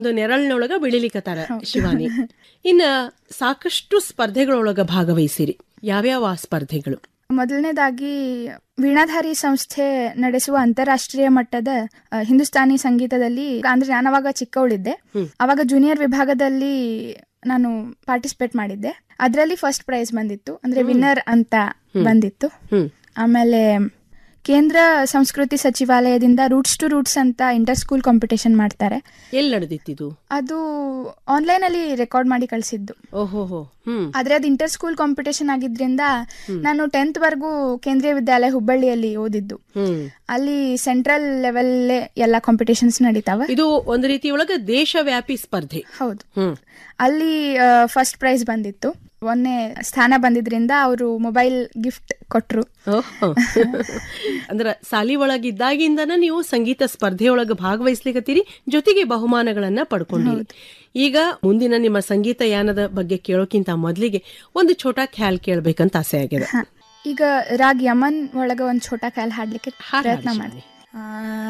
ಒಂದು ನೆರಳಿನೊಳಗ ಬೆಳಿಲಿಕತ್ತಾರ ಶಿವಾನಿ ಇನ್ನ ಸಾಕಷ್ಟು ಸ್ಪರ್ಧೆಗಳೊಳಗ ಭಾಗವಹಿಸಿರಿ ಯಾವ್ಯಾವ ಆ ಸ್ಪರ್ಧೆಗಳು ಮೊದಲನೇದಾಗಿ ವೀಣಾಧಾರಿ ಸಂಸ್ಥೆ ನಡೆಸುವ ಅಂತಾರಾಷ್ಟ್ರೀಯ ಮಟ್ಟದ ಆ, ಹಿಂದೂಸ್ತಾನಿ ಸಂಗೀತದಲ್ಲಿ ಅಂದ್ರೆ ನಾನು ಅವಾಗ ಚಿಕ್ಕವಳಿದ್ದೆ ಅವಾಗ ಜೂನಿಯರ್ ವಿಭಾಗದಲ್ಲಿ ನಾನು ಪಾರ್ಟಿಸಿಪೇಟ್ ಮಾಡಿದ್ದೆ ಅದರಲ್ಲಿ ಫಸ್ಟ್ ಪ್ರೈಸ್ ಬಂದಿತ್ತು ಅಂದ್ರೆ ವಿನ್ನರ್ ಅಂತ ಬಂದಿತ್ತು ಹ್ಮ್ ಆಮೇಲೆ ಕೇಂದ್ರ ಸಂಸ್ಕೃತಿ ಸಚಿವಾಲಯದಿಂದ ರೂಟ್ಸ್ ಟು ರೂಟ್ಸ್ ಅಂತ ಇಂಟರ್ ಸ್ಕೂಲ್ ಕಾಂಪಿಟೇಷನ್ ಮಾಡ್ತಾರೆ ಎಲ್ಲಿ ನಡೆದಿತ್ತಿದು ಅದು ಆನ್ಲೈನ್ ಅಲ್ಲಿ ರೆಕಾರ್ಡ್ ಮಾಡಿ ಕಳಿಸಿದ್ದು ಓಹೋಹೋ ಹ್ಮ್ ಆದ್ರೆ ಅದು ಇಂಟರ್ ಸ್ಕೂಲ್ ಕಾಂಪಿಟೇಷನ್ ಆಗಿದ್ರಿಂದ ನಾನು ಟೆಂತ್ ವರ್ಗೂ ಕೇಂದ್ರೀಯ ವಿದ್ಯಾಲಯ ಹುಬ್ಬಳ್ಳಿಯಲ್ಲಿ ಓದಿದ್ದು ಹ್ಮ್ ಅಲ್ಲಿ ಸೆಂಟ್ರಲ್ ಲೆವೆಲ್ ಎಲ್ಲ ಕಾಂಪಿಟೇಷನ್ಸ್ ನಡೀತಾವ ಇದು ಒಂದು ರೀತಿಯೊಳಗ ದೇಶವ್ಯಾಪಿ ಸ್ಪರ್ಧೆ ಹೌದು ಹ್ಮ್ ಅಲ್ಲಿ ಫಸ್ಟ್ ಪ್ರೈಸ್ ಬಂದಿತ್ತು ಒಂದನೇ ಸ್ಥಾನ ಬಂದಿದ್ರಿಂದ ಅವರು ಮೊಬೈಲ್ ಗಿಫ್ಟ್ ಕೊಟ್ರು ಓಹೋ. ಅಂದ್ರ ಸಾಲಿ ಒಳಗಿದ್ದಾಗಿಂದನ ನೀವು ಸಂಗೀತ ಸ್ಪರ್ಧೆಯೊಳಗ ಭಾಗವಹಿಸ್ಲಿಕತ್ತೀರಿ ಜೊತೆಗೆ ಬಹುಮಾನಗಳನ್ನ ಪಡ್ಕೊಂಡಿರಿ ಈಗ ಮುಂದಿನ ನಿಮ್ಮ ಸಂಗೀತ ಯಾನದ ಬಗ್ಗೆ ಕೇಳೋಕ್ಕಿಂತ ಮೊದಲಿಗೆ ಒಂದು ಛೋಟಾ ಖ್ಯಾಲ್ ಕೇಳ್ಬೇಕಂತ ಆಸೆ ಆಗಿದೆ ಹ. ಈಗ ರಾಗ್ ಯಮನ್ ಒಳಗ ಒಂದ್ ಛೋಟಾ ಕಾಲ್ ಹಾಡ್ಲಿಕ್ಕೆ ಹಾಡ್ ಪ್ರಯತ್ನ ಹಾಡಿ ಮಾಡಿ ಶಿವಾನಿ. ಆ